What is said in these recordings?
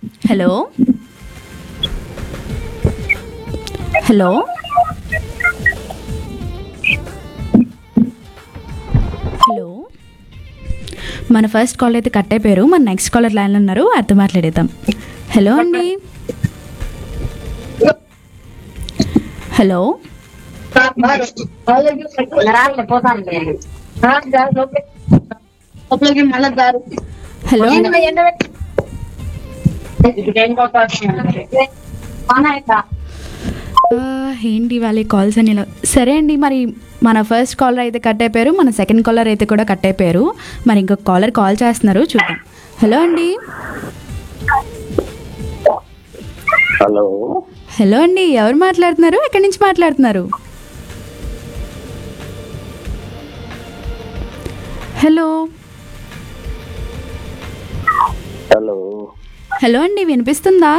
Hello hello hello మన first call అయితే cut అయిపోయారు మన నెక్స్ట్ కాలర్ లైన్లో ఉన్నారు అర్థం మాట్లాడేద్దాం హలో అండి హలో హలో ఆ, ఏంటి వాళ్ళ కాల్స్ అని ఇలా సరే అండి మరి మన ఫస్ట్ కాలర్ అయితే కట్ అయిపోయారు మన సెకండ్ కాలర్ అయితే కూడా కట్ అయిపోయారు మరి ఇంకొక కాలర్ కాల్ చేస్తున్నారు చూద్దాం హలో అండి హలో హలో అండి ఎవరు మాట్లాడుతున్నారు ఎక్కడి నుంచి మాట్లాడుతున్నారు హలో హలో హలో అండి వినిపిస్తుందా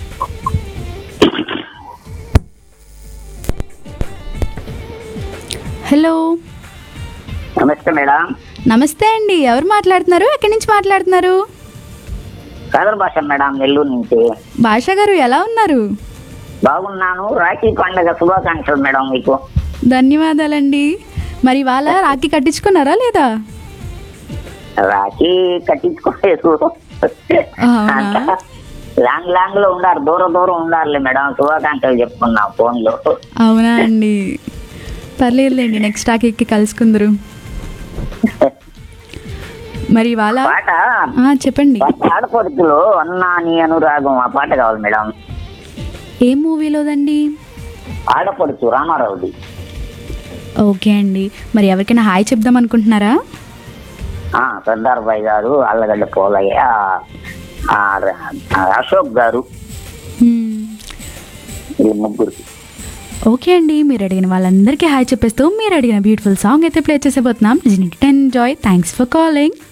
హలో నమస్తే మేడం నమస్తే అండి ఎవరు మాట్లాడుతున్నారు ఎక్కడి నుంచి మాట్లాడుతున్నారు కాదర్ భాష మేడం నెల్లూరు నుంచి భాష గారు ఎలా ఉన్నారు బాగున్నాను రాఖీ పండగ శుభాకాంక్షలు మేడం మీకు ధన్యవాదాలండి మరి వాళ్ళ రాఖీ కట్టించుకున్నారా లేదా రాఖీ కట్టించుకోలేదు అవునా? లాంగ్ లాంగ్ లో ఉండారు దూరం దూరం ఉండాలి మేడం శుభాకాంక్షలు చెప్పుకున్నాం ఫోన్ లో అవునా అండి పర్లేదులేండి నెక్స్ట్ రాఖీకి కలుసుకుందరు మరి వాళ్ళ పాట ఆ, చెప్పండి పాట ఆడపడుతులో అన్నా నీ అనురాగం ఆ పాట కావాలి మేడం ఏ మూవీలోదండి ఆడపడుచు రామారావుది ఓకే అండి మరి ఎవరికైనా హాయ్ చెప్దాం అనుకుంటున్నారా ఆ సర్దార్ భాయ్ గారు అల్లగడ్డ పోలయ్య ఆ, ఆ, అశోక్ గారు హ్మ్. ఈ ముగ్గురికి ఓకే అండి మీరు అడిగిన వాళ్ళందరికీ హాయ్ చెప్పేస్తూ మీరు అడిగిన బ్యూటిఫుల్ సాంగ్ అయితే ప్లే చేసేపోతున్నాం ఎంజాయ్ థ్యాంక్స్ ఫర్ కాలింగ్